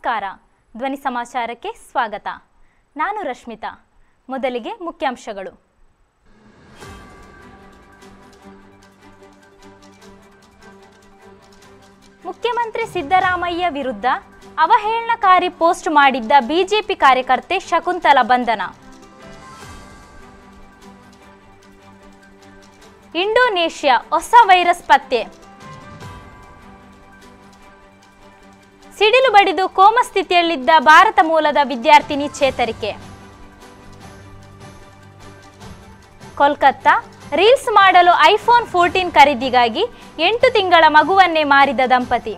ನಮಸ್ಕಾರ ಧ್ವನಿ ಸಮಾಚಾರಕ್ಕೆ ಸ್ವಾಗತ ನಾನು ರಶ್ಮಿತಾ ಮೊದಲಿಗೆ ಮುಖ್ಯಾಂಶಗಳು ಮುಖ್ಯಮಂತ್ರಿ ಸಿದ್ದರಾಮಯ್ಯ ವಿರುದ್ಧ ಅವಹೇಳನಕಾರಿ ಪೋಸ್ಟ್ ಮಾಡಿದ್ದ ಬಿಜೆಪಿ ಕಾರ್ಯಕರ್ತೆ ಶಕುಂತಲ ಬಂಧನ ಇಂಡೋನೇಷ್ಯಾ ಹೊಸ ವೈರಸ್ ಪತ್ತೆ ಸಿಡಿಲು ಬಡಿದು ಕೋಮ ಸ್ಥಿತಿಯಲ್ಲಿದ್ದ ಭಾರತ ಮೂಲದ ವಿದ್ಯಾರ್ಥಿನಿ ಚೇತರಿಕೆ ಕೋಲ್ಕತ್ತಾ ರೀಲ್ಸ್ ಮಾಡಲು ಐಫೋನ್ ಫೋರ್ಟೀನ್ ಖರೀದಿಗಾಗಿ ಎಂಟು ತಿಂಗಳ ಮಗುವನ್ನೇ ಮಾರಿದ ದಂಪತಿ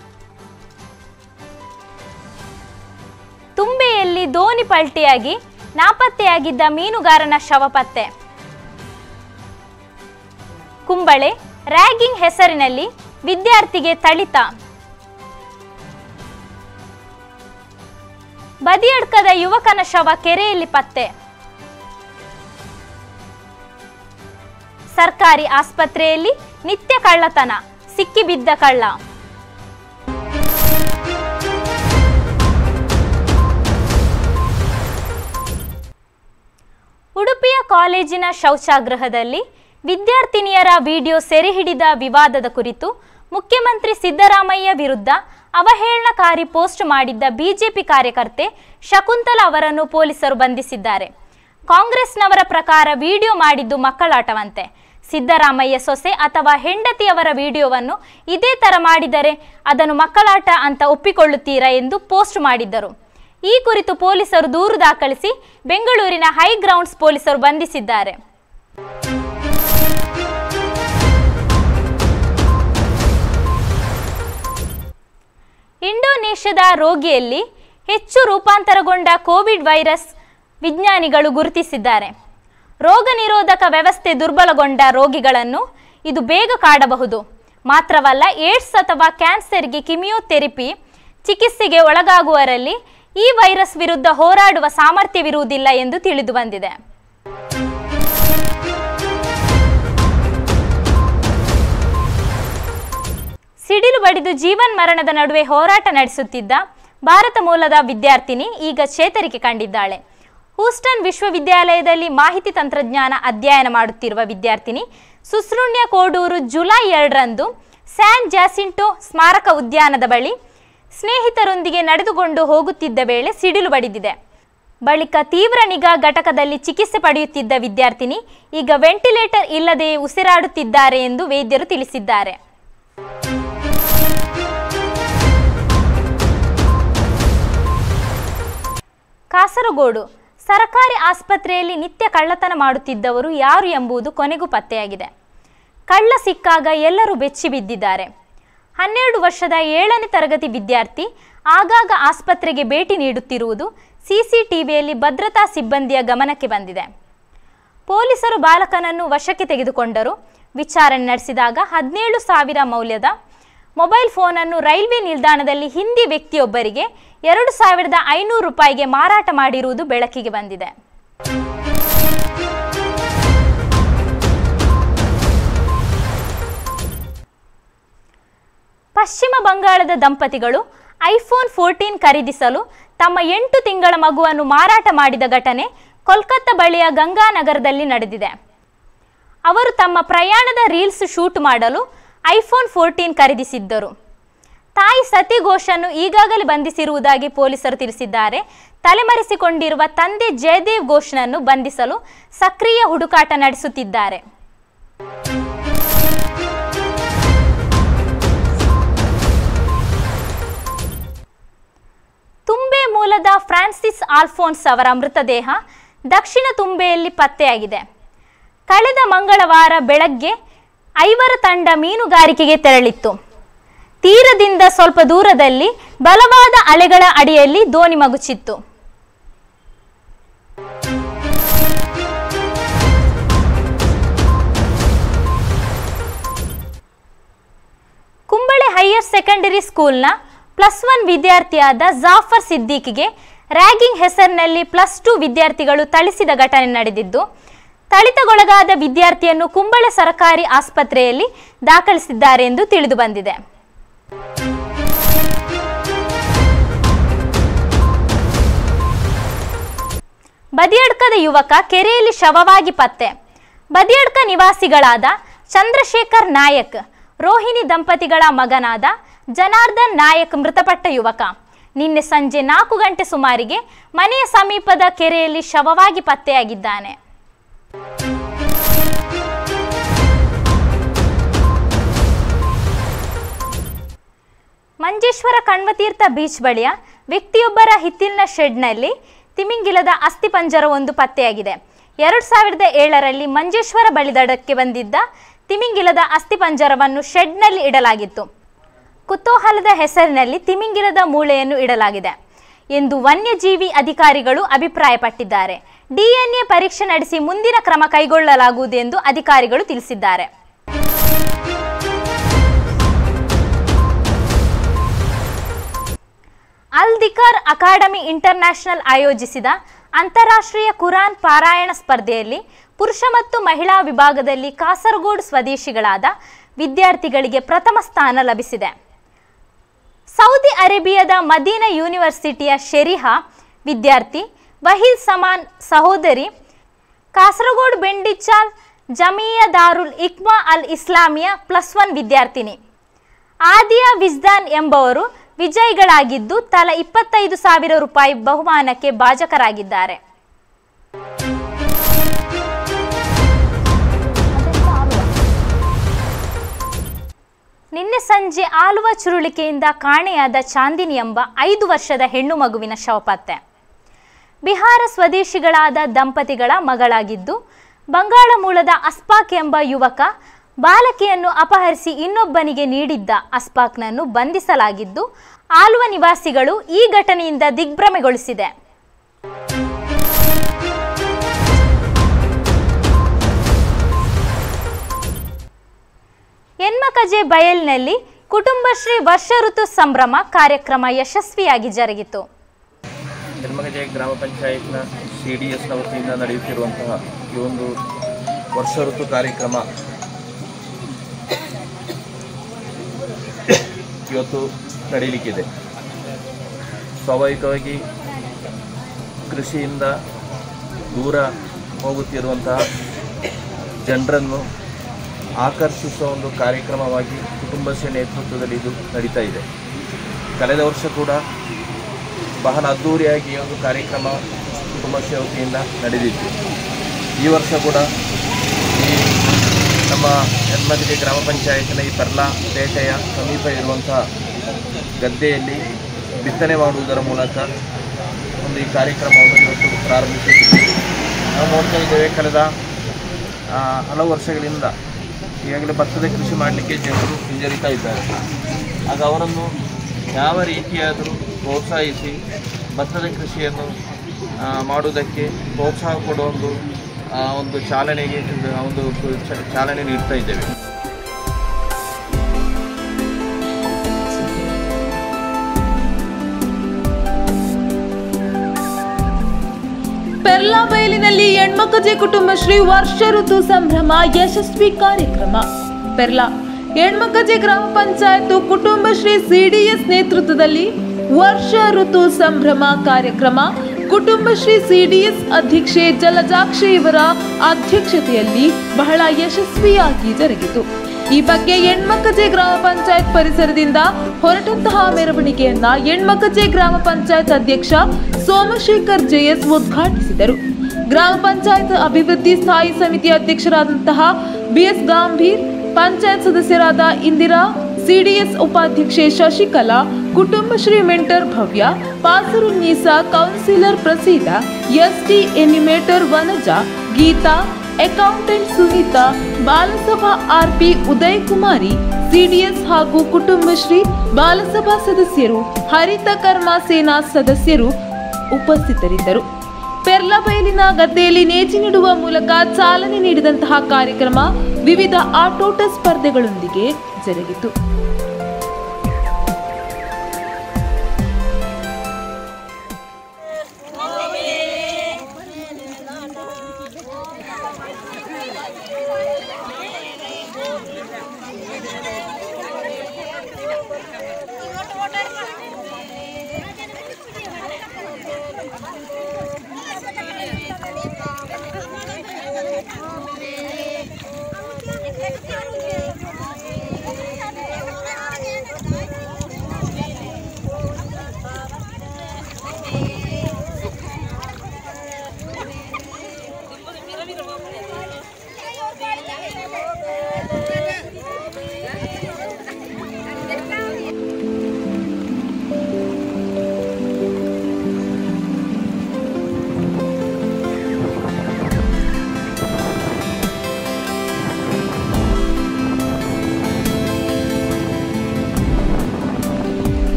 ತುಂಬೆಯಲ್ಲಿ ದೋಣಿ ಪಲ್ಟಿಯಾಗಿ ನಾಪತ್ತೆಯಾಗಿದ್ದ ಮೀನುಗಾರನ ಶವ ಪತ್ತೆ ಕುಂಬಳೆ ರ್ಯಾಗಿಂಗ್ ಹೆಸರಿನಲ್ಲಿ ವಿದ್ಯಾರ್ಥಿಗೆ ಥಳಿತ ಬದಿಯಡ್ಕದ ಯುವಕನ ಶವ ಕೆರೆಯಲ್ಲಿ ಪತ್ತೆ ಸರ್ಕಾರಿ ಆಸ್ಪತ್ರೆಯಲ್ಲಿ ನಿತ್ಯ ಕಳ್ಳತನ ಸಿಕ್ಕಿಬಿದ್ದ ಕಳ್ಳ ಉಡುಪಿಯ ಕಾಲೇಜಿನ ಶೌಚಾಗೃಹದಲ್ಲಿ ವಿದ್ಯಾರ್ಥಿನಿಯರ ವಿಡಿಯೋ ಸೆರೆ ಹಿಡಿದ ವಿವಾದದ ಕುರಿತು ಮುಖ್ಯಮಂತ್ರಿ ಸಿದ್ದರಾಮಯ್ಯ ವಿರುದ್ಧ ಅವಹೇಳನಕಾರಿ ಪೋಸ್ಟ್ ಮಾಡಿದ್ದ ಬಿಜೆಪಿ ಕಾರ್ಯಕರ್ತೆ ಶಕುಂತಲ ಅವರನ್ನು ಪೊಲೀಸರು ಬಂಧಿಸಿದ್ದಾರೆ ಕಾಂಗ್ರೆಸ್ನವರ ಪ್ರಕಾರ ವಿಡಿಯೋ ಮಾಡಿದ್ದು ಮಕ್ಕಳಾಟವಂತೆ ಸಿದ್ದರಾಮಯ್ಯ ಸೊಸೆ ಅಥವಾ ಹೆಂಡತಿಯವರ ವಿಡಿಯೋವನ್ನು ಇದೇ ತರ ಮಾಡಿದರೆ ಅದನ್ನು ಮಕ್ಕಳಾಟ ಅಂತ ಒಪ್ಪಿಕೊಳ್ಳುತ್ತೀರಾ ಎಂದು ಪೋಸ್ಟ್ ಮಾಡಿದ್ದರು ಈ ಕುರಿತು ಪೊಲೀಸರು ದೂರು ದಾಖಲಿಸಿ ಬೆಂಗಳೂರಿನ ಹೈಗ್ರೌಂಡ್ಸ್ ಪೊಲೀಸರು ಬಂಧಿಸಿದ್ದಾರೆ ಇಂಡೋನೇಷ್ಯಾದ ರೋಗಿಯಲ್ಲಿ ಹೆಚ್ಚು ರೂಪಾಂತರಗೊಂಡ ಕೋವಿಡ್ ವೈರಸ್ ವಿಜ್ಞಾನಿಗಳು ಗುರುತಿಸಿದ್ದಾರೆ ರೋಗ ನಿರೋಧಕ ವ್ಯವಸ್ಥೆ ದುರ್ಬಲಗೊಂಡ ರೋಗಿಗಳನ್ನು ಇದು ಬೇಗ ಕಾಡಬಹುದು ಮಾತ್ರವಲ್ಲ ಏಡ್ಸ್ ಅಥವಾ ಕ್ಯಾನ್ಸರ್ಗೆ ಕಿಮಿಯೋಥೆರಪಿ ಚಿಕಿತ್ಸೆಗೆ ಒಳಗಾಗುವವರಲ್ಲಿ ಈ ವೈರಸ್ ವಿರುದ್ಧ ಹೋರಾಡುವ ಸಾಮರ್ಥ್ಯವಿರುವುದಿಲ್ಲ ಎಂದು ತಿಳಿದು ಬಂದಿದೆ ಸಿಡಿಲು ಬಡಿದು ಜೀವನ್ ಮರಣದ ನಡುವೆ ಹೋರಾಟ ನಡೆಸುತ್ತಿದ್ದ ಭಾರತ ಮೂಲದ ವಿದ್ಯಾರ್ಥಿನಿ ಈಗ ಚೇತರಿಕೆ ಕಂಡಿದ್ದಾಳೆ ಹೂಸ್ಟನ್ ವಿಶ್ವವಿದ್ಯಾಲಯದಲ್ಲಿ ಮಾಹಿತಿ ತಂತ್ರಜ್ಞಾನ ಅಧ್ಯಯನ ಮಾಡುತ್ತಿರುವ ವಿದ್ಯಾರ್ಥಿನಿ ಸುಸ್ರುಣ್ಯ ಕೋಡೂರು ಜುಲೈ ಎರಡರಂದು ಸ್ಯಾನ್ ಜಾಸಿಂಟೋ ಸ್ಮಾರಕ ಉದ್ಯಾನದ ಬಳಿ ಸ್ನೇಹಿತರೊಂದಿಗೆ ನಡೆದುಕೊಂಡು ಹೋಗುತ್ತಿದ್ದ ವೇಳೆ ಸಿಡಿಲು ಬಡಿದಿದೆ ಬಳಿಕ ತೀವ್ರ ನಿಗಾ ಘಟಕದಲ್ಲಿ ಚಿಕಿತ್ಸೆ ಪಡೆಯುತ್ತಿದ್ದ ವಿದ್ಯಾರ್ಥಿನಿ ಈಗ ವೆಂಟಿಲೇಟರ್ ಇಲ್ಲದೆ ಉಸಿರಾಡುತ್ತಿದ್ದಾರೆ ಎಂದು ವೈದ್ಯರು ತಿಳಿಸಿದ್ದಾರೆ ಕಾಸರಗೋಡು ಸರಕಾರಿ ಆಸ್ಪತ್ರೆಯಲ್ಲಿ ನಿತ್ಯ ಕಳ್ಳತನ ಮಾಡುತ್ತಿದ್ದವರು ಯಾರು ಎಂಬುದು ಕೊನೆಗೂ ಪತ್ತೆಯಾಗಿದೆ ಕಳ್ಳ ಸಿಕ್ಕಾಗ ಎಲ್ಲರೂ ಬೆಚ್ಚಿ ಬಿದ್ದಿದ್ದಾರೆ ಹನ್ನೆರಡು ವರ್ಷದ ಏಳನೇ ತರಗತಿ ವಿದ್ಯಾರ್ಥಿ ಆಗಾಗ ಆಸ್ಪತ್ರೆಗೆ ಭೇಟಿ ನೀಡುತ್ತಿರುವುದು ಸಿಸಿಟಿವಿಯಲ್ಲಿ ಭದ್ರತಾ ಸಿಬ್ಬಂದಿಯ ಗಮನಕ್ಕೆ ಬಂದಿದೆ ಪೊಲೀಸರು ಬಾಲಕನನ್ನು ವಶಕ್ಕೆ ತೆಗೆದುಕೊಂಡರು ವಿಚಾರಣೆ ನಡೆಸಿದಾಗ ಹದಿನೇಳು ಸಾವಿರ ಮೌಲ್ಯದ ಮೊಬೈಲ್ ಫೋನನ್ನು ರೈಲ್ವೆ ನಿಲ್ದಾಣದಲ್ಲಿ ಹಿಂದಿ ವ್ಯಕ್ತಿಯೊಬ್ಬರಿಗೆ ಎರಡು ಸಾವಿರದ ಐನೂರು ರೂಪಾಯಿಗೆ ಮಾರಾಟ ಮಾಡಿರುವುದು ಬೆಳಕಿಗೆ ಬಂದಿದೆ ಪಶ್ಚಿಮ ಬಂಗಾಳದ ದಂಪತಿಗಳು ಐಫೋನ್ ಫೋರ್ಟೀನ್ ಖರೀದಿಸಲು ತಮ್ಮ ಎಂಟು ತಿಂಗಳ ಮಗುವನ್ನು ಮಾರಾಟ ಮಾಡಿದ ಘಟನೆ ಕೋಲ್ಕತ್ತಾ ಬಳಿಯ ಗಂಗಾನಗರದಲ್ಲಿ ನಡೆದಿದೆ ಅವರು ತಮ್ಮ ಪ್ರಯಾಣದ ರೀಲ್ಸ್ ಶೂಟ್ ಮಾಡಲು ಐಫೋನ್ ಫೋರ್ಟೀನ್ ಖರೀದಿಸಿದ್ದರು ತಾಯಿ ಸತಿ ಘೋಷನ್ನು ಈಗಾಗಲೇ ಬಂಧಿಸಿರುವುದಾಗಿ ಪೊಲೀಸರು ತಿಳಿಸಿದ್ದಾರೆ ತಲೆಮರೆಸಿಕೊಂಡಿರುವ ತಂದೆ ಜಯದೇವ್ ಘೋಷ್ನನ್ನು ಬಂಧಿಸಲು ಸಕ್ರಿಯ ಹುಡುಕಾಟ ನಡೆಸುತ್ತಿದ್ದಾರೆ ತುಂಬೆ ಮೂಲದ ಫ್ರಾನ್ಸಿಸ್ ಆಲ್ಫೋನ್ಸ್ ಅವರ ಮೃತದೇಹ ದಕ್ಷಿಣ ತುಂಬೆಯಲ್ಲಿ ಪತ್ತೆಯಾಗಿದೆ ಕಳೆದ ಮಂಗಳವಾರ ಬೆಳಗ್ಗೆ ಐವರ ತಂಡ ಮೀನುಗಾರಿಕೆಗೆ ತೆರಳಿತ್ತು ತೀರದಿಂದ ಸ್ವಲ್ಪ ದೂರದಲ್ಲಿ ಬಲವಾದ ಅಲೆಗಳ ಅಡಿಯಲ್ಲಿ ದೋಣಿ ಮಗುಚಿತ್ತು ಕುಂಬಳೆ ಹೈಯರ್ ಸೆಕೆಂಡರಿ ಸ್ಕೂಲ್ನ ಪ್ಲಸ್ ಒನ್ ವಿದ್ಯಾರ್ಥಿಯಾದ ಜಾಫರ್ ಸಿದ್ದಿಕಿಗೆ ರ್ಯಾಗಿಂಗ್ ಹೆಸರಿನಲ್ಲಿ ಪ್ಲಸ್ ಟು ವಿದ್ಯಾರ್ಥಿಗಳು ಥಳಿಸಿದ ಘಟನೆ ನಡೆದಿದ್ದು ಥಳಿತಗೊಳಗಾದ ವಿದ್ಯಾರ್ಥಿಯನ್ನು ಕುಂಬಳೆ ಸರ್ಕಾರಿ ಆಸ್ಪತ್ರೆಯಲ್ಲಿ ದಾಖಲಿಸಿದ್ದಾರೆ ಎಂದು ತಿಳಿದು ಬಂದಿದೆ ಬದಿಯಡ್ಕದ ಯುವಕ ಕೆರೆಯಲ್ಲಿ ಶವವಾಗಿ ಪತ್ತೆ ಬದಿಯಡ್ಕ ನಿವಾಸಿಗಳಾದ ಚಂದ್ರಶೇಖರ್ ನಾಯಕ್ ರೋಹಿಣಿ ದಂಪತಿಗಳ ಮಗನಾದ ಜನಾರ್ದನ್ ನಾಯಕ್ ಮೃತಪಟ್ಟ ಯುವಕ ನಿನ್ನೆ ಸಂಜೆ ನಾಲ್ಕು ಗಂಟೆ ಸುಮಾರಿಗೆ ಮನೆಯ ಸಮೀಪದ ಕೆರೆಯಲ್ಲಿ ಶವವಾಗಿ ಪತ್ತೆಯಾಗಿದ್ದಾನೆ ಮಂಜೇಶ್ವರ ಕಣ್ವತೀರ್ಥ ಬೀಚ್ ಬಳಿಯ ವ್ಯಕ್ತಿಯೊಬ್ಬರ ಹಿತ್ತಿಲಿನ ಶೆಡ್ನಲ್ಲಿ ತಿಮಿಂಗಿಲದ ಅಸ್ಥಿಪಂಜರವೊಂದು ಪತ್ತೆಯಾಗಿದೆ ಎರಡು ಸಾವಿರದ ಏಳರಲ್ಲಿ ಮಂಜೇಶ್ವರ ಬಳಿದಡಕ್ಕೆ ಬಂದಿದ್ದ ತಿಮಿಂಗಿಲದ ಅಸ್ಥಿಪಂಜರವನ್ನು ಶೆಡ್ನಲ್ಲಿ ಇಡಲಾಗಿತ್ತು ಕುತೂಹಲದ ಹೆಸರಿನಲ್ಲಿ ತಿಮಿಂಗಿಲದ ಮೂಳೆಯನ್ನು ಇಡಲಾಗಿದೆ ಎಂದು ವನ್ಯಜೀವಿ ಅಧಿಕಾರಿಗಳು ಅಭಿಪ್ರಾಯಪಟ್ಟಿದ್ದಾರೆ ಡಿಎನ್ಎ ಪರೀಕ್ಷೆ ನಡೆಸಿ ಮುಂದಿನ ಕ್ರಮ ಕೈಗೊಳ್ಳಲಾಗುವುದು ಎಂದು ಅಧಿಕಾರಿಗಳು ತಿಳಿಸಿದ್ದಾರೆ ಅಲ್ ದಿಕಾರ್ ಅಕಾಡೆಮಿ ಇಂಟರ್ನ್ಯಾಷನಲ್ ಆಯೋಜಿಸಿದ ಅಂತಾರಾಷ್ಟ್ರೀಯ ಕುರಾನ್ ಪಾರಾಯಣ ಸ್ಪರ್ಧೆಯಲ್ಲಿ ಪುರುಷ ಮತ್ತು ಮಹಿಳಾ ವಿಭಾಗದಲ್ಲಿ ಕಾಸರಗೋಡು ಸ್ವದೇಶಿಗಳಾದ ವಿದ್ಯಾರ್ಥಿಗಳಿಗೆ ಪ್ರಥಮ ಸ್ಥಾನ ಲಭಿಸಿದೆ ಸೌದಿ ಅರೇಬಿಯಾದ ಮದೀನಾ ಯೂನಿವರ್ಸಿಟಿಯ ಶೆರಿಹಾ ವಿದ್ಯಾರ್ಥಿ ವಹೀದ್ ಸಮಾನ್ ಸಹೋದರಿ ಕಾಸರಗೋಡು ಬೆಂಡಿಚಾಲ್ ಜಮಿಯಾ ದಾರುಲ್ ಇಕ್ಮಾ ಅಲ್ ಇಸ್ಲಾಮಿಯಾ ಪ್ಲಸ್ ಒನ್ ವಿದ್ಯಾರ್ಥಿನಿ ಆದಿಯಾ ವಿಜ್ದಾನ್ ಎಂಬವರು ವಿಜಯಿಗಳಾಗಿದ್ದು ತಲಾ ಇಪ್ಪತ್ತೈದು ಸಾವಿರ ರೂಪಾಯಿ ಬಹುಮಾನಕ್ಕೆ ಭಾಜಕರಾಗಿದ್ದಾರೆ ನಿನ್ನೆ ಸಂಜೆ ಆಲುವ ಚುರುಳಿಕೆಯಿಂದ ಕಾಣೆಯಾದ ಚಾಂದಿನಿ ಎಂಬ ಐದು ವರ್ಷದ ಹೆಣ್ಣು ಮಗುವಿನ ಶವ ಪತ್ತೆ ಬಿಹಾರ ಸ್ವದೇಶಿಗಳಾದ ದಂಪತಿಗಳ ಮಗಳಾಗಿದ್ದು ಬಂಗಾಳ ಮೂಲದ ಅಸ್ಪಾಕ್ ಎಂಬ ಯುವಕ ಬಾಲಕಿಯನ್ನು ಅಪಹರಿಸಿ ಇನ್ನೊಬ್ಬನಿಗೆ ನೀಡಿದ್ದ ಅಸ್ಪಾಕ್ನನ್ನು ಬಂಧಿಸಲಾಗಿದ್ದು ಆಲುವ ನಿವಾಸಿಗಳು ಈ ಘಟನೆಯಿಂದ ದಿಗ್ಭ್ರಮೆಗೊಳಿಸಿದೆ ಎನ್ಮಕಜೆ ಬಯಲ್ನಲ್ಲಿ ಕುಟುಂಬಶ್ರೀ ವರ್ಷ ಋತು ಸಂಭ್ರಮ ಕಾರ್ಯಕ್ರಮ ಯಶಸ್ವಿಯಾಗಿ ಜರುಗಿತು ಹೆಣ್ಮಗಜೆ ಗ್ರಾಮ ಪಂಚಾಯತ್ನ ಸಿ ಡಿ ಎಸ್ನ ವತಿಯಿಂದ ನಡೆಯುತ್ತಿರುವಂತಹ ಈ ಒಂದು ವರ್ಷ ಋತು ಕಾರ್ಯಕ್ರಮ ಇವತ್ತು ನಡೀಲಿಕ್ಕಿದೆ ಸ್ವಾಭಾವಿಕವಾಗಿ ಕೃಷಿಯಿಂದ ದೂರ ಹೋಗುತ್ತಿರುವಂತಹ ಜನರನ್ನು ಆಕರ್ಷಿಸುವ ಒಂದು ಕಾರ್ಯಕ್ರಮವಾಗಿ ಕುಟುಂಬಶ್ರೀ ನೇತೃತ್ವದಲ್ಲಿ ಇದು ನಡೀತಾ ಇದೆ ಕಳೆದ ವರ್ಷ ಕೂಡ ಬಹಳ ಅದ್ಧೂರಿಯಾಗಿ ಈ ಒಂದು ಕಾರ್ಯಕ್ರಮ ಕುಟುಂಬಶ್ರೀ ವತಿಯಿಂದ ನಡೆದಿತ್ತು ಈ ವರ್ಷ ಕೂಡ ಈ ನಮ್ಮ ಹೆಣ್ಮದಿಗೆ ಗ್ರಾಮ ಪಂಚಾಯತ್ನ ಈ ಪರ್ಲಾ ಪೇಟೆಯ ಸಮೀಪ ಇರುವಂತಹ ಗದ್ದೆಯಲ್ಲಿ ಬಿತ್ತನೆ ಮಾಡುವುದರ ಮೂಲಕ ಒಂದು ಈ ಕಾರ್ಯಕ್ರಮವನ್ನು ಇವತ್ತು ಪ್ರಾರಂಭಿಸಿದ್ದೀವಿ ನಾವು ನೋಡ್ತಾ ಇದ್ದೇವೆ ಕಳೆದ ಆ, ಹಲವು ವರ್ಷಗಳಿಂದ ಈಗಾಗಲೇ ಭತ್ತದ ಕೃಷಿ ಮಾಡಲಿಕ್ಕೆ ಜನರು ಹಿಂಜರಿತಾ ಇದ್ದಾರೆ ಆಗ ಅವರನ್ನು ಯಾವ ರೀತಿಯಾದರೂ ಪ್ರೋತ್ಸಾಹಿಸಿ ಭತ್ತದ ಕೃಷಿಯನ್ನು ಆ, ಮಾಡುವುದಕ್ಕೆ ಪ್ರೋತ್ಸಾಹ ಕೊಡುವ ಒಂದು ಆ, ಒಂದು ಚಾಲನೆಗೆ ಇದು ಒಂದು ಚ- ಚಾಲನೆ ನೀಡ್ತಾ ಇದ್ದೇವೆ ಪೆರ್ಲಾ ಬಯಲಿನಲ್ಲಿ ಹೆಣ್ಮಕ್ಕಜೆ ಕುಟುಂಬ ಶ್ರೀ ವರ್ಷ ಋತು ಸಂಭ್ರಮ ಯಶಸ್ವಿ ಕಾರ್ಯಕ್ರಮ ಪೆರ್ಲಾ ಹೆಣ್ಮಕ್ಕಜೆ ಗ್ರಾಮ ಪಂಚಾಯತ್ ಕುಟುಂಬ ಶ್ರೀ ಸಿಡಿಎಸ್ ನೇತೃತ್ವದಲ್ಲಿ ವರ್ಷ ಋತು ಸಂಭ್ರಮ ಕಾರ್ಯಕ್ರಮ ಕುಟುಂಬ ಶ್ರೀ ಸಿಡಿಎಸ್ ಅಧ್ಯಕ್ಷೆ ಜಲಜಾಕ್ಷಿ ಇವರ ಅಧ್ಯಕ್ಷತೆಯಲ್ಲಿ ಬಹಳ ಯಶಸ್ವಿಯಾಗಿ ಜರುಗಿತು ಈ ಬಗ್ಗೆ ಹೆಣ್ಮಕ್ಕಜೆ ಗ್ರಾಮ ಪಂಚಾಯತ್ ಪರಿಸರದಿಂದ ಹೊರಟಂತಹ ಮೆರವಣಿಗೆಯನ್ನ ಹೆಣ್ಮಕ್ಕಜೆ ಗ್ರಾಮ ಪಂಚಾಯತ್ ಅಧ್ಯಕ್ಷ ಸೋಮಶೇಖರ್ ಜೆಎಸ್ ಉದ್ಘಾಟಿಸಿದರು ಗ್ರಾಮ ಪಂಚಾಯತ್ ಅಭಿವೃದ್ಧಿ ಸ್ಥಾಯಿ ಸಮಿತಿ ಅಧ್ಯಕ್ಷರಾದಂತಹ ಬಿಎಸ್ ಗಾಂಭೀರ್ ಪಂಚಾಯತ್ ಸದಸ್ಯರಾದ ಇಂದಿರಾ ಸಿಡಿಎಸ್ ಉಪಾಧ್ಯಕ್ಷೆ ಶಶಿಕಲಾ ಕುಟುಂಬ ಶ್ರೀ ಮೆಂಟರ್ ಭವ್ಯ ಪಾಸರು ನೀಸಾ councillor Praseeda ST animator Vanaja Geetha accountant Sunitha Balasabha RP Uday Kumari CDS ಹಾಗೂ ಕುಟುಂಬಶ್ರೀ ಬಾಲಸಭಾ ಸದಸ್ಯರು ಹರಿತ ಕರ್ಮ ಸೇನಾ ಸದಸ್ಯರು ಉಪಸ್ಥಿತರಿದ್ದರು ಪೆರ್ಲಾ ಬಯಲಿನ ಗದ್ದೆಯಲ್ಲಿ ನೇಜಿ ನೀಡುವ ಮೂಲಕ ಚಾಲನೆ ನೀಡಿದಂತಹ ಕಾರ್ಯಕ್ರಮ ವಿವಿಧ ಆಟೋಟ ಸ್ಪರ್ಧೆಗಳೊಂದಿಗೆ ಜರುಗಿತು Thank you.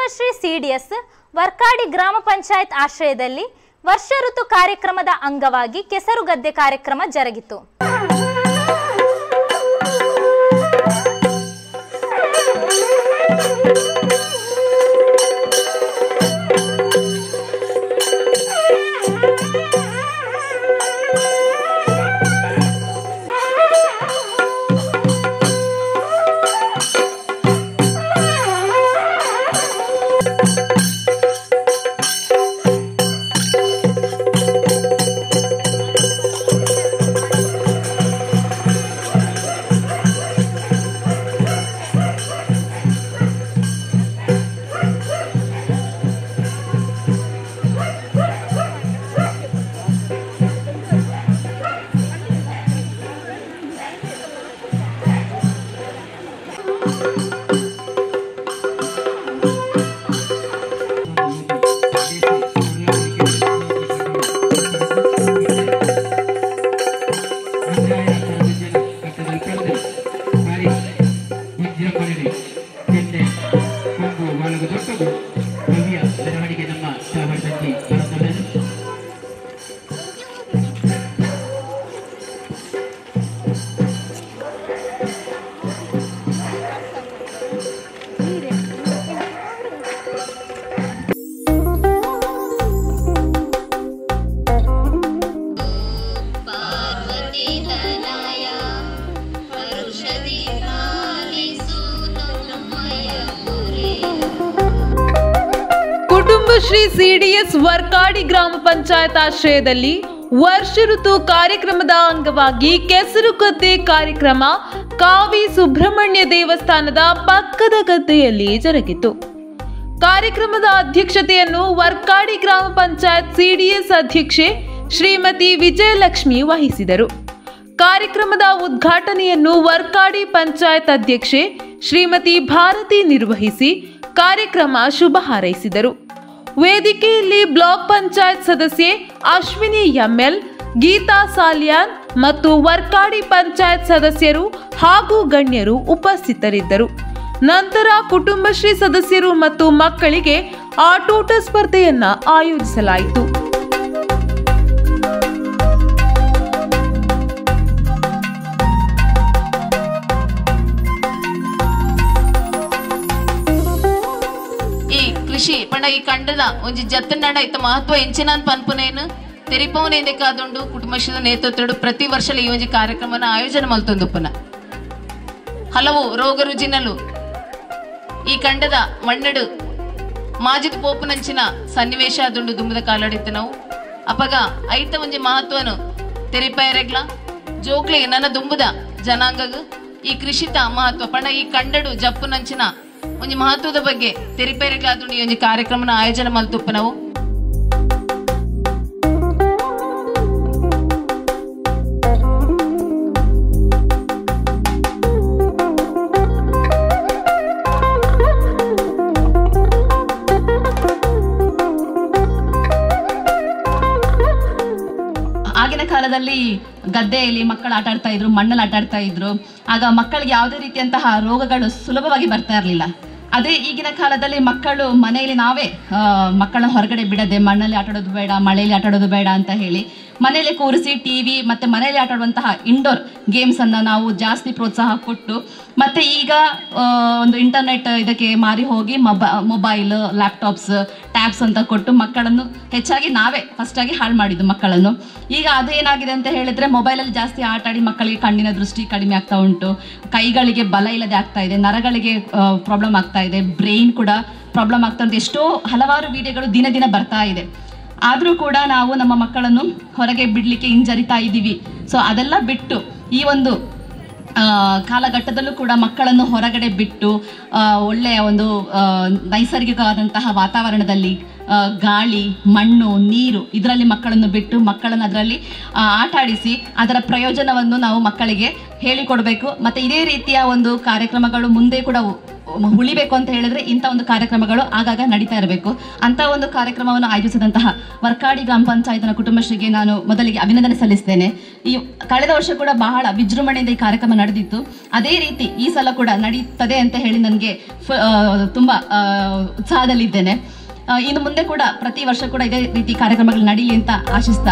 Kudumbashree CDS Vorkady ಗ್ರಾಮ ಪಂಚಾಯತ್ ಆಶ್ರಯದಲ್ಲಿ ವರ್ಷ ಋತು ಕಾರ್ಯಕ್ರಮದ ಅಂಗವಾಗಿ ಕೆಸರುಗದ್ದೆ ಕಾರ್ಯಕ್ರಮ ಜರುಗಿತು ಮೆರವಣಿಗೆ ನಮ್ಮ ಶ್ರವಣದಲ್ಲಿ ಬರುತ್ತದೆ ಕುಟುಂಬಶ್ರೀ ಸಿಡಿಎಸ್ ವರ್ಕಾಡಿ ಗ್ರಾಮ ಪಂಚಾಯತ್ ಆಶ್ರಯದಲ್ಲಿ ವರ್ಷ ಋತು ಕಾರ್ಯಕ್ರಮದ ಅಂಗವಾಗಿ ಕೆಸರು ಗದ್ದೆ ಕಾರ್ಯಕ್ರಮ ಕಾವಿ ಸುಬ್ರಹ್ಮಣ್ಯ ದೇವಸ್ಥಾನದ ಪಕ್ಕದ ಗದ್ದೆಯಲ್ಲಿ ಜರುಗಿತು ಕಾರ್ಯಕ್ರಮದ ಅಧ್ಯಕ್ಷತೆಯನ್ನು ವರ್ಕಾಡಿ ಗ್ರಾಮ ಪಂಚಾಯತ್ ಸಿಡಿಎಸ್ ಅಧ್ಯಕ್ಷೆ ಶ್ರೀಮತಿ ವಿಜಯಲಕ್ಷ್ಮಿ ವಹಿಸಿದರು ಕಾರ್ಯಕ್ರಮದ ಉದ್ಘಾಟನೆಯನ್ನು ವರ್ಕಾಡಿ ಪಂಚಾಯತ್ ಅಧ್ಯಕ್ಷೆ ಶ್ರೀಮತಿ ಭಾರತಿ ನಿರ್ವಹಿಸಿ ಕಾರ್ಯಕ್ರಮ ಶುಭ ಹಾರೈಸಿದರು ವೇದಿಕೆಯಲ್ಲಿ ಬ್ಲಾಕ್ ಪಂಚಾಯತ್ ಸದಸ್ಯೆ ಅಶ್ವಿನಿ ಎಂಎಲ್ ಗೀತಾ ಸಾಲಿಯಾನ್ ಮತ್ತು ವರ್ಕಾಡಿ ಪಂಚಾಯತ್ ಸದಸ್ಯರು ಹಾಗೂ ಗಣ್ಯರು ಉಪಸ್ಥಿತರಿದ್ದರು ನಂತರ ಕುಟುಂಬಶ್ರೀ ಸದಸ್ಯರು ಮತ್ತು ಮಕ್ಕಳಿಗೆ ಆಟೋಟ ಸ್ಪರ್ಧೆಯನ್ನ ಆಯೋಜಿಸಲಾಯಿತು ಈ ಕೃಷಿ ಪಂಡ ಈ ಕಂಡದ ಒಂಜಿ ಜತ್ತನಾಡ ಇತ್ತ ಮಹತ್ವ ಎಂಚಿನಾನ್ ಪನ್ಪುನೇನು ತೆರಿಪವನೇಂದೆ ಕಾದುಂಡು ಕುಟುಂಬಶ್ರೀದ ನೇತೃತ್ವಡು ಪ್ರತಿ ವರ್ಷ ಈ ಒಂಜಿ ಕಾರ್ಯಕ್ರಮನ ಆಯೋಜನೆ ಮಲ್ತೊಂದುಪ್ಪನ ಹಲವು ರೋಗ ರುಜಿನಲು ಈ ಕಂಡದ ಮಣ್ಣಡು ಮಾಜಿದ ಪೋಪುನಂಚಿನ ಸನ್ನಿವೇಶ ಆದುಂಡು ದುಂಬದ ಕಾಲಾಡಿತ್ತು ನಾವು ಅಪಗ ಐತ ಒಂಜಿ ಮಹತ್ವನು ತೆರಿಪೈರೆಗ್ಲ ಜೋಕ್ಲಿಗೆ ನನ್ನ ದುಂಬುದ ಜನಾಂಗಗ್ ಈ ಕೃಷಿತ ಮಹತ್ವ ಪಂಡ ಈ ಕಂಡಡು ಜಪ್ಪುನಂಚಿನ ಒಂಜಿ ಮಹತ್ವದ ಬಗ್ಗೆ ತೆರಿಪೈರೆಗ್ಲಾದುಂಡು ಈ ಒಂಜಿ ಕಾರ್ಯಕ್ರಮನ ಆಯೋಜನೆ ಮಲ್ತುಪ್ಪ ನಾವು ಆಗಿನ ಕಾಲದಲ್ಲಿ ಗದ್ದೆಯಲ್ಲಿ ಮಕ್ಕಳು ಆಟ ಆಡ್ತಾ ಇದ್ರು ಮಣ್ಣಲ್ಲಿ ಆಟ ಆಡ್ತಾ ಇದ್ರು ಆಗ ಮಕ್ಕಳಿಗೆ ಯಾವುದೇ ರೀತಿಯಂತಹ ರೋಗಗಳು ಸುಲಭವಾಗಿ ಬರ್ತಾ ಇರಲಿಲ್ಲ ಅದೇ ಈಗಿನ ಕಾಲದಲ್ಲಿ ಮಕ್ಕಳು ಮನೆಯಲ್ಲಿ ನಾವೇ ಆ, ಮಕ್ಕಳನ್ನ ಹೊರಗಡೆ ಬಿಡದೆ ಮಣ್ಣಲ್ಲಿ ಆಟ ಆಡೋದು ಬೇಡ ಮಳೆಯಲ್ಲಿ ಆಟ ಆಡೋದು ಬೇಡ ಅಂತ ಹೇಳಿ ಮನೆಯಲ್ಲಿ ಕೂರಿಸಿ ಟಿವಿ ಮತ್ತೆ ಮನೆಯಲ್ಲಿ ಆಟ ಆಡುವಂತಹ ಇಂಡೋರ್ ಗೇಮ್ಸ್ ಅನ್ನ ನಾವು ಜಾಸ್ತಿ ಪ್ರೋತ್ಸಾಹ ಕೊಟ್ಟು ಮತ್ತೆ ಈಗ ಆ, ಒಂದು ಇಂಟರ್ನೆಟ್ ಇದಕ್ಕೆ ಮಾರಿ ಹೋಗಿ ಮೊಬ ಮೊಬೈಲ್ ಲ್ಯಾಪ್ಟಾಪ್ಸ್ ಟ್ಯಾಬ್ಸ್ ಅಂತ ಕೊಟ್ಟು ಮಕ್ಕಳನ್ನು ಹೆಚ್ಚಾಗಿ ನಾವೇ ಫಸ್ಟ್ ಆಗಿ ಹಾಳು ಮಾಡಿದ್ದು ಮಕ್ಕಳನ್ನು ಈಗ ಅದೇನಾಗಿದೆ ಅಂತ ಹೇಳಿದ್ರೆ ಮೊಬೈಲಲ್ಲಿ ಜಾಸ್ತಿ ಆಟ ಆಡಿ ಮಕ್ಕಳಿಗೆ ಕಣ್ಣಿನ ದೃಷ್ಟಿ ಕಡಿಮೆ ಆಗ್ತಾ ಉಂಟು ಕೈಗಳಿಗೆ ಬಲ ಇಲ್ಲದೆ ಆಗ್ತಾ ಇದೆ ನರಗಳಿಗೆ ಪ್ರಾಬ್ಲಮ್ ಆಗ್ತಾ ಇದೆ ಬ್ರೈನ್ ಕೂಡ ಪ್ರಾಬ್ಲಮ್ ಆಗ್ತಾ ಉಂಟು ಎಷ್ಟೋ ಹಲವಾರು ವಿಡಿಯೋಗಳು ದಿನ ದಿನ ಬರ್ತಾ ಇದೆ ಆದರೂ ಕೂಡ ನಾವು ನಮ್ಮ ಮಕ್ಕಳನ್ನು ಹೊರಗೆ ಬಿಡಲಿಕ್ಕೆ ಹಿಂಜರಿತಾ ಇದ್ದೀವಿ ಸೊ ಅದೆಲ್ಲ ಬಿಟ್ಟು ಈ ಒಂದು ಆ, ಕಾಲಘಟ್ಟದಲ್ಲೂ ಕೂಡ ಮಕ್ಕಳನ್ನು ಹೊರಗಡೆ ಬಿಟ್ಟು ಆ, ಒಳ್ಳೆಯ ಒಂದು ಆ, ನೈಸರ್ಗಿಕವಾದಂತಹ ವಾತಾವರಣದಲ್ಲಿ ಆ, ಗಾಳಿ ಮಣ್ಣು ನೀರು ಇದರಲ್ಲಿ ಮಕ್ಕಳನ್ನು ಬಿಟ್ಟು ಮಕ್ಕಳನ್ನು ಅದರಲ್ಲಿ ಆ, ಆಟ ಆಡಿಸಿ ಅದರ ಪ್ರಯೋಜನವನ್ನು ನಾವು ಮಕ್ಕಳಿಗೆ ಹೇಳಿಕೊಡಬೇಕು ಮತ್ತು ಇದೇ ರೀತಿಯ ಒಂದು ಕಾರ್ಯಕ್ರಮಗಳು ಮುಂದೆ ಕೂಡ ಉಳಿಬೇಕು ಅಂತ ಹೇಳಿದ್ರೆ ಇಂಥ ಒಂದು ಕಾರ್ಯಕ್ರಮಗಳು ಆಗಾಗ ನಡೀತಾ ಇರಬೇಕು ಅಂತ ಒಂದು ಕಾರ್ಯಕ್ರಮವನ್ನು ಆಯೋಜಿಸಿದಂತಹ ವರ್ಕಾಡಿ ಗ್ರಾಮ ಪಂಚಾಯತ್ನ ಕುಟುಂಬಶ್ರೀಗೆ ನಾನು ಮೊದಲಿಗೆ ಅಭಿನಂದನೆ ಸಲ್ಲಿಸ್ತೇನೆ ಈ ಕಳೆದ ವರ್ಷ ಕೂಡ ಬಹಳ ವಿಜೃಂಭಣೆಯಿಂದ ಈ ಕಾರ್ಯಕ್ರಮ ನಡೆದಿತ್ತು ಅದೇ ರೀತಿ ಈ ಸಲ ಕೂಡ ನಡೀತದೆ ಅಂತ ಹೇಳಿ ನನಗೆ ಫ- ಆ, ತುಂಬಾ ಆ, ಉತ್ಸಾಹದಲ್ಲಿದ್ದೇನೆ ಆ, ಇನ್ನು ಮುಂದೆ ಕೂಡ ಪ್ರತಿ ವರ್ಷ ಕೂಡ ಇದೇ ರೀತಿ ಕಾರ್ಯಕ್ರಮಗಳು ನಡೀಲಿ ಅಂತ ಆಶಿಸ್ತಾ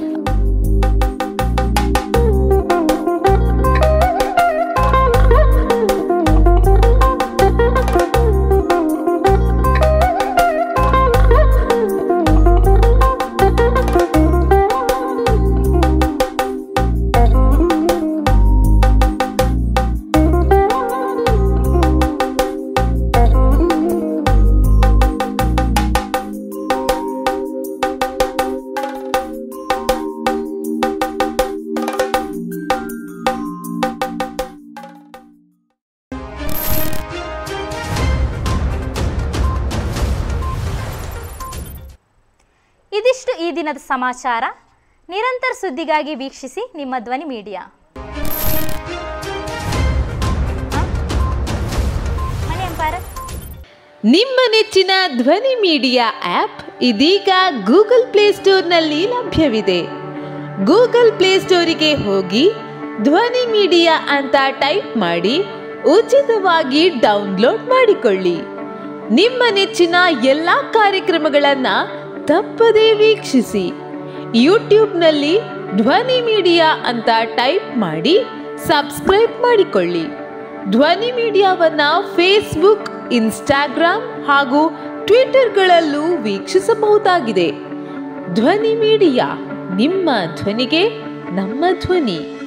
ಇದಿಷ್ಟು ಈ ದಿನದ ಸಮಾಚಾರ ನಿರಂತರ ಸುದ್ದಿಗಾಗಿ ವೀಕ್ಷಿಸಿ ನಿಮ್ಮ ಧ್ವನಿ ಮೀಡಿಯಾ ಹ? ಮನೆ ಅಂಪಾರ ನಿಮ್ಮ ನೆಚ್ಚಿನ ಧ್ವನಿ ಮೀಡಿಯಾ ಆಪ್ ಇದೀಗ ಗೂಗಲ್ ಪ್ಲೇಸ್ಟೋರ್ನಲ್ಲಿ ಲಭ್ಯವಿದೆ ಗೂಗಲ್ ಪ್ಲೇಸ್ಟೋರಿಗೆ ಹೋಗಿ ಧ್ವನಿ ಮೀಡಿಯಾ ಅಂತ ಟೈಪ್ ಮಾಡಿ ಉಚಿತವಾಗಿ ಡೌನ್ಲೋಡ್ ಮಾಡಿಕೊಳ್ಳಿ ನಿಮ್ಮ ನೆಚ್ಚಿನ ಎಲ್ಲ ಕಾರ್ಯಕ್ರಮಗಳನ್ನ ತಪ್ಪದೇ ವೀಕ್ಷಿಸಿ ಯೂಟ್ಯೂಬ್ನಲ್ಲಿ ಧ್ವನಿ ಮೀಡಿಯಾ ಅಂತ ಟೈಪ್ ಮಾಡಿ ಸಬ್ಸ್ಕ್ರೈಬ್ ಮಾಡಿಕೊಳ್ಳಿ ಧ್ವನಿ ಮೀಡಿಯಾವನ್ನ ಫೇಸ್ಬುಕ್ ಇನ್ಸ್ಟಾಗ್ರಾಮ್ ಹಾಗೂ ಟ್ವಿಟರ್ಗಳಲ್ಲೂ ವೀಕ್ಷಿಸಬಹುದಾಗಿದೆ ಧ್ವನಿ ಮೀಡಿಯಾ ನಿಮ್ಮ ಧ್ವನಿಗೆ ನಮ್ಮ ಧ್ವನಿ